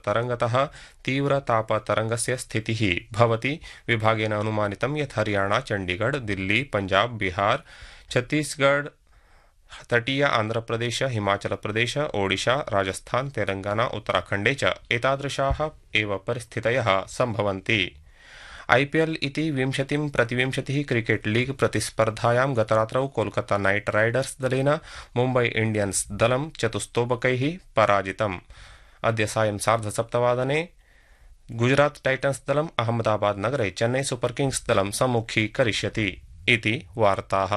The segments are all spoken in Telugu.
तापतरङ्गतः तीव्रतापतरङ्गस्य स्थितिः भवति विभागेन अनुमानितं यत् हरियाणा चण्डीगढ़ दिल्ली पञ्जाब बिहार छत्तीसगढ़ तटीय आन्ध्रप्रदेश हिमाचलप्रदेश ओडिशा राजस्थान तेलंगाना उत्तराखण्डे च एतादृशाः एव परिस्थितयः सम्भवन्ति आईपीएल इति विंशतिं प्रतिविंशतिः क्रिकेट लीग प्रतिस्पर्धायां गतरात्रौ कोलकाता नाइट राइडर्स दलेन मुम्बई इण्डियन्स दलं चतुस्तोबकैः पराजितम् अद्य सायं सार्धसप्तवादने गुजरात टाइटन्स दलम् अहमदाबाद नगरे चेन्नई सुपर किंग्स दलं सम्मुखीकरिष्यति इति वार्ताः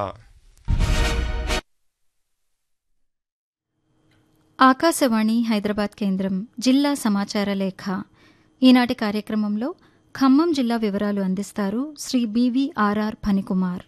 ఆకాశవాణి హైదరాబాద్ కేంద్రం జిల్లా సమాచార లేఖ ఈనాటి కార్యక్రమంలో ఖమ్మం జిల్లా వివరాలు అందిస్తారు శ్రీ బివిఆర్ఆర్ ఫణికుమార్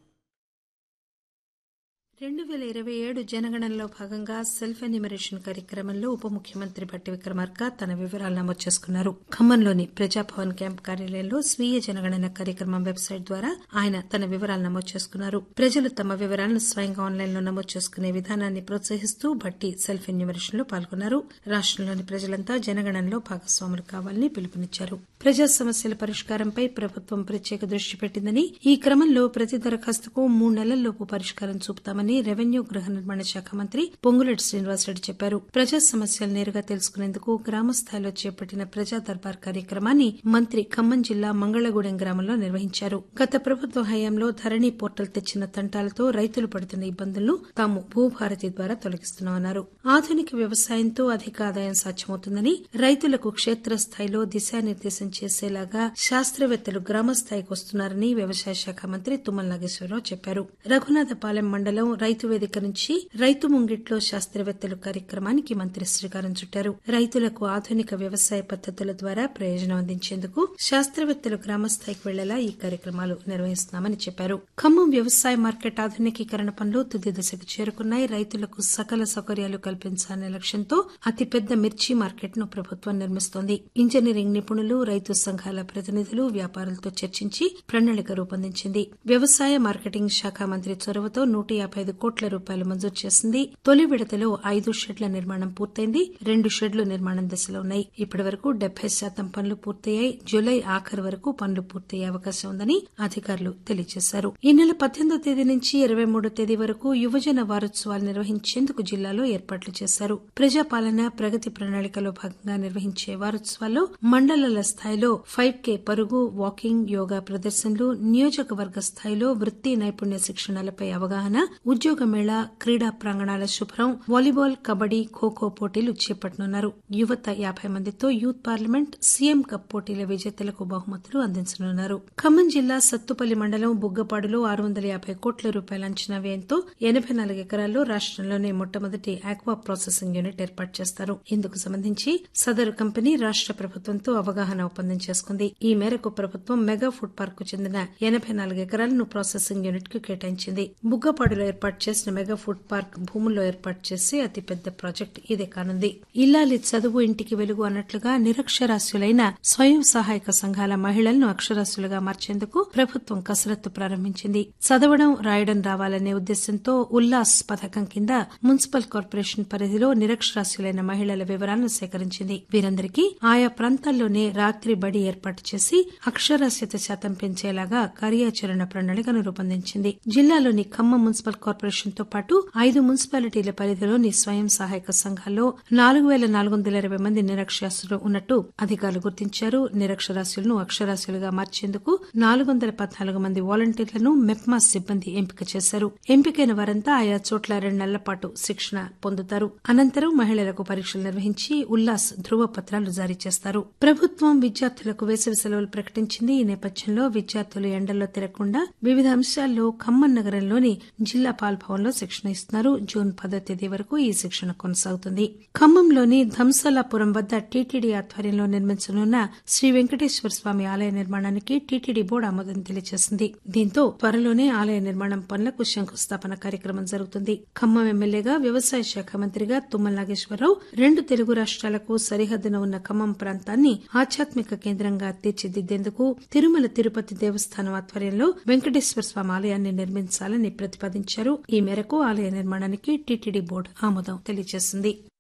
రెండు వేల ఇరవై ఏడు జనగణనలో భాగంగా సెల్ఫ్ ఎన్యూమరేషన్ కార్యక్రమంలో ఉప ముఖ్యమంత్రి భట్టి విక్రమార్క తన వివరాలు నమోదు చేసుకున్నారు ఖమ్మంలోని ప్రజాభవన్ క్యాంప్ కార్యాలయంలో స్వీయ జనగణన కార్యక్రమం వెబ్సైట్ ద్వారా ఆయన తన వివరాలు నమోదు చేసుకున్నారు ప్రజలు తమ వివరాలను స్వయంగా ఆన్లైన్ లో నమోదు చేసుకునే విధానాన్ని ప్రోత్సహిస్తూ భట్టి సెల్ఫ్ ఎన్యూమరేషన్ లో పాల్గొన్నారు రాష్టంలోని ప్రజలంతా జనగణనలో భాగస్వాములు కావాలని పిలుపునిచ్చారు ప్రజా సమస్యల పరిష్కారంపై ప్రభుత్వం ప్రత్యేక దృష్టి పెట్టిందని ఈ క్రమంలో ప్రతి దరఖాస్తుకు మూడు నెలల్లోపు పరిష్కారం చూపుతామని రెవెన్యూ గృహ నిర్మాణ శాఖ మంత్రి పొంగులేటి శ్రీనివాసరెడ్డి చెప్పారు ప్రజా సమస్యలు నేరుగా తెలుసుకునేందుకు గ్రామ స్థాయిలో చేపట్టిన ప్రజా దర్బార్ కార్యక్రమాన్ని మంత్రి ఖమ్మం జిల్లా మంగళగూడెం గ్రామంలో నిర్వహించారు గత ప్రభుత్వ హయాంలో ధరణి పోర్టల్ తెచ్చిన తంటాలతో రైతులు పడుతున్న ఇబ్బందులను తాము భూభారతి ద్వారా తొలగిస్తున్నామన్నారు ఆధునిక వ్యవసాయంతో అధిక ఆదాయం సాధ్యమవుతుందని రైతులకు క్షేత్రస్థాయిలో దిశానిర్దేశం చేసేలాగా శాస్త్రవేత్తలు గ్రామ స్థాయికి వస్తున్నారని వ్యవసాయ శాఖ మంత్రి తుమ్మల నాగేశ్వరరావు చెప్పారు రఘునాథపాలెం మండలం రైతు వేదిక నుంచి రైతు ముంగిట్లో శాస్త్రవేత్తలు కార్యక్రమానికి మంత్రి శ్రీకారం చుట్టారు రైతులకు ఆధునిక వ్యవసాయ పద్దతుల ద్వారా ప్రయోజనం అందించేందుకు శాస్త్రవేత్తలు గ్రామస్థాయికి వెళ్లేలా ఈ కార్యక్రమాలు నిర్వహిస్తున్నామని చెప్పారు ఖమ్మం వ్యవసాయ మార్కెట్ ఆధునికీకరణ పనులు తుది దశకు చేరుకున్నాయి రైతులకు సకల సౌకర్యాలు కల్పించాలనే లక్ష్యంతో అతిపెద్ద మిర్చి మార్కెట్ ను ప్రభుత్వం నిర్మిస్తోంది ఇంజనీరింగ్ నిపుణులు రైతు సంఘాల ప్రతినిధులు వ్యాపారులతో చర్చించి ప్రణాళిక రూపొందించింది వ్యవసాయ మార్కెటింగ్ శాఖ మంత్రి చొరవతో నూట యాభై ఐదు కోట్ల రూపాయలు మంజూరు చేసింది తొలి విడతలో ఐదు షెడ్ల నిర్మాణం పూర్తయింది రెండు షెడ్లు నిర్మాణం దశలో ఉన్నాయి ఇప్పటి వరకు డెబ్బై శాతం పనులు పూర్తయ్యాయి జూలై ఆఖరు వరకు పనులు పూర్తయ్యే అవకాశం ఉందని అధికారులు తెలియజేశారు ఈ నెల పద్దెనిమిదో తేదీ నుంచి ఇరవై మూడో తేదీ వరకు యువజన వారోత్సవాలు నిర్వహించేందుకు జిల్లాలో ఏర్పాట్లు చేశారు ప్రజాపాలన ప్రగతి ప్రణాళికలో భాగంగా నిర్వహించే వారోత్సవాల్లో మండలాల స్థాయిలో ఫైవ్ కే పరుగు వాకింగ్ యోగా ప్రదర్శనలు నియోజకవర్గ స్థాయిలో వృత్తి నైపుణ్య శిక్షణలపై అవగాహన ఉద్యోగ మేళా క్రీడా ప్రాంగణాల శుభ్రం వాలీబాల్ కబడ్డీ ఖోఖో పోటీలు చేపట్టనున్నారు యువత యాభై మందితో యూత్ పార్లమెంట్ సీఎం కప్ పోటీల విజేతలకు బహుమతులు అందించనున్నారు ఖమ్మం జిల్లా సత్తుపల్లి మండలం బుగ్గపాడులో ఆరు వందల యాభై కోట్ల రూపాయల అంచనా వ్యయంతో ఎనబై నాలుగు ఎకరాల్లో రాష్టంలోనే మొట్టమొదటి ఆక్వా ప్రాసెసింగ్ యూనిట్ ఏర్పాటు చేస్తారు ఇందుకు సంబంధించి సదరు కంపెనీ రాష్ట ప్రభుత్వంతో అవగాహన ఒప్పందం చేసుకుంది ఈ మేరకు ప్రభుత్వం మెగా ఫుడ్ పార్క్ కు చెందిన ఎనబై నాలుగు ఎకరాలను ప్రాసెసింగ్ యూనిట్ కు కేటాయించింది బుగ్గపాడులో ఏర్పాటు చేసిన మెగా ఫుడ్ పార్క్ భూముల్లో ఏర్పాటు చేసే అతిపెద్ద ప్రాజెక్టు ఇదే కానుంది ఇల్లాలి చదువు ఇంటికి వెలుగు అన్నట్లుగా నిరక్షరాస్యులైన స్వయం సహాయక సంఘాల మహిళలను అక్షరాస్యులుగా మార్చేందుకు ప్రభుత్వం కసరత్తు ప్రారంభించింది చదవడం రాయడం రావాలనే ఉద్దేశంతో ఉల్లాస్ పథకం కింద మున్సిపల్ కార్పొరేషన్ పరిధిలో నిరక్షరాస్యులైన మహిళల వివరాలను సేకరించింది వీరందరికీ ఆయా ప్రాంతాల్లోనే రాత్రి బడి ఏర్పాటు చేసి అక్షరాస్యత శాతం పెంచేలాగా కార్యాచరణ ప్రణాళికను రూపొందించింది జిల్లాలోని ఖమ్మం మున్సిపల్ కార్పొరేషన్ తో పాటు ఐదు మున్సిపాలిటీల పరిధిలోని స్వయం సహాయక సంఘాల్లో నాలుగు పేల నాలుగు వందల ఇరవై మంది నిరక్షరాస్యులు ఉన్నట్టు అధికారులు గుర్తించారు నిరక్షరాస్యులను అక్షరాస్యులుగా మార్చేందుకు నాలుగు వందల పద్నాలుగు మంది వాలంటీర్లను మెప్మా సిబ్బంది ఎంపిక చేశారు ఎంపికైన వారంతా ఆయా చోట్ల రెండు నెలల పాటు శిక్షణ పొందుతారు అనంతరం మహిళలకు పరీక్షలు నిర్వహించి ఉల్లాస్ ధృవ పత్రాలు జారీ చేస్తారు ప్రభుత్వం విద్యార్థులకు వేసవి సెలవులు ప్రకటించింది ఈ నేపథ్యంలో విద్యార్థులు ఎండల్లో తిరగకుండా వివిధ అంశాల్లో ఖమ్మం నగరంలోని జిల్లా పాల్భవన్లో శిక్షణ ఇస్తున్నారు జూన్ పదో తేదీ వరకు ఈ శిక్షణ కొనసాగుతుంది ఖమ్మంలోని ధంసలాపురం వద్ద టీటీడీ ఆధ్వర్యంలో నిర్మించనున్న శ్రీ వెంకటేశ్వర స్వామి ఆలయ నిర్మాణానికి టీటీడీ బోర్డు ఆమోదం తెలియజేసింది దీంతో త్వరలోనే ఆలయ నిర్మాణం పనులకు శంకుస్థాపన కార్యక్రమం జరుగుతుంది ఖమ్మం ఎమ్మెల్యేగా వ్యవసాయ శాఖ మంత్రిగా తుమ్మల నాగేశ్వరరావు రెండు తెలుగు రాష్ట్రాలకు సరిహద్దున ఉన్న ఖమ్మం ప్రాంతాన్ని ఆధ్యాత్మిక కేంద్రంగా తీర్చిదిద్దేందుకు తిరుమల తిరుపతి దేవస్థానం ఆధ్వర్యంలో వెంకటేశ్వర స్వామి ఆలయాన్ని నిర్మించాలని ప్రతిపాదించారు ఈ మేరకు ఆలయ నిర్మాణానికి టీటీడీ బోర్డు ఆమోదం తెలియజేసింది